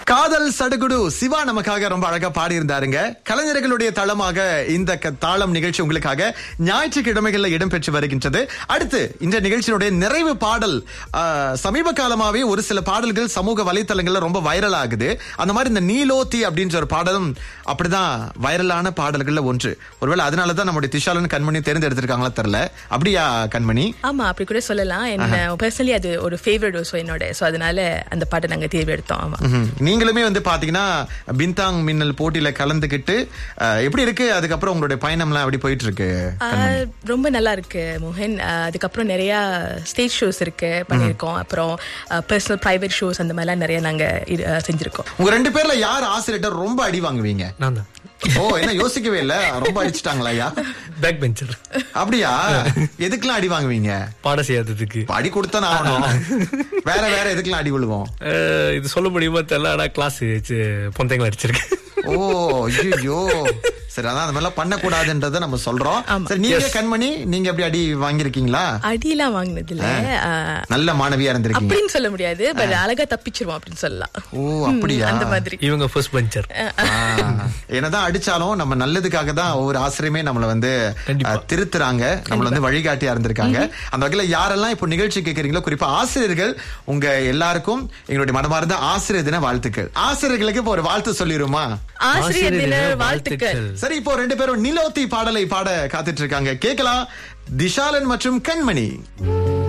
காதல் சடுகுடு சிவா நமக்காக ரொம்ப அழகா பாடி இருந்தாருங்க கலைஞர்களுடைய தளமாக இந்த க- தாளம் நிகழ்ச்சி உங்களுக்காக ஞாயிற்றுக்கிழமைகள்ல இடம்பெற்று வருகின்றது அடுத்து இந்த நிகழ்ச்சியினுடைய நிறைவு பாடல் ஆ, சமீப காலமாவே ஒரு சில பாடல்கள் சமூக வலைத்தளங்கள்ல ரொம்ப வைரல் ஆகுது அந்த மாதிரி இந்த நீலோத்தி அப்படின்ற ஒரு பாடலும் அப்படிதான் வைரலான பாடல்கள்ல ஒன்று ஒருவேளை அதனாலதான் நம்முடைய திஷாலன் கண்மணி தேர்ந்தெடுத்திருக்காங்களா தெரியல அப்படியா கண்மணி ஆமா அப்படி கூட சொல்லலாம் என்ன பர்சனலி அது ஒரு ஃபேவரட் ஸோ என்னோட ஸோ அதனால அந்த பாட்டை நாங்க தேர்வெடுத்தோம் ஆமா ம்ஹும். நீங்களுமே வந்து பாத்தீங்கன்னா பின்தாங் மின்னல் போட்டியில கலந்துகிட்டு அஹ், எப்படி இருக்கு அதுக்கப்புறம் உங்களுடைய பயணம்லாம் எப்படி போயிட்டு இருக்கு ஆஹ், ரொம்ப நல்லா இருக்கு மோகன் ஆஹ், அதுக்கப்புறம் நிறைய ஸ்டேஜ் ஷோஸ் இருக்கு பண்ணியிருக்கோம் அப்புறம் பர்சனல் பிரைவேட் ஷோஸ் அந்த மாதிரிலாம் நிறைய நாங்க இரு- ஆஹ், செஞ்சிருக்கோம் உங்க ரெண்டு பேர்ல யார் ஆசிரியர் ரொம்ப அடி வாங்குவீங்க நான் தான் ஓ என்ன யோசிக்கவே இல்ல ரொம்ப அடிச்சிட்டாங்களா ஐயா பேக் பெஞ்சர் அப்படியா எதுக்கெல்லாம் அடி வாங்குவீங்க பாடம் செய்யாததுக்கு இப்ப அடி கொடுத்தா ஆகணும் வேற வேற எதுக்கெல்லாம் அடி விழுவோம் அஹ், இது சொல்ல முடியுமா தெரியல ஆனா கிளாஸ் பொந்தைங்களை அடிச்சிருக்கேன் ஓ ஐயோ சரி அதான் அந்த மாதிரிலாம் பண்ணக்கூடாதுன்றத நம்ம சொல்றோம் ஆமா. சரி நீங்க கண்மணி நீங்க எப்படி அடி வாங்கியிருக்கீங்களா அடியெல்லாம் வாங்கினது இல்ல ஆஹ், நல்ல மாணவியா இருந்திருக்கீங்க அப்படின்னு சொல்ல முடியாது பட் அழகா தப்பிச்சிருவோம் அப்படின்னு சொல்லலாம் ஓ அப்படியா அந்த மாதிரி இவங்க ஃபர்ஸ்ட் பெஞ்சர் ஆ, என்னதான் அடிச்சாலும் நம்ம நல்லதுக்காக தான் ஒவ்வொரு ஆசிரியமே நம்மள வந்து கண்டிப்பா. அஹ், திருத்துறாங்க நம்மள வந்து வழிகாட்டியா இருந்திருக்காங்க அந்த வகையில யாரெல்லாம் இப்போ நிகழ்ச்சி கேட்கறீங்களோ குறிப்பா ஆசிரியர்கள் உங்க எல்லாருக்கும் எங்களுடைய மனமார்ந்த ஆசிரியர் தின வாழ்த்துக்கள் ஆசிரியர்களுக்கு இப்போ ஒரு வாழ்த்து சொல்லிருமா ஆசிரியர் தின வாழ்த்துக்கள் சரி இப்போ ரெண்டு பேரும் நிலோத்தி பாடலை பாட காத்துட்டு இருக்காங்க கேட்கலாம் திஷாலன் மற்றும் கண்மணி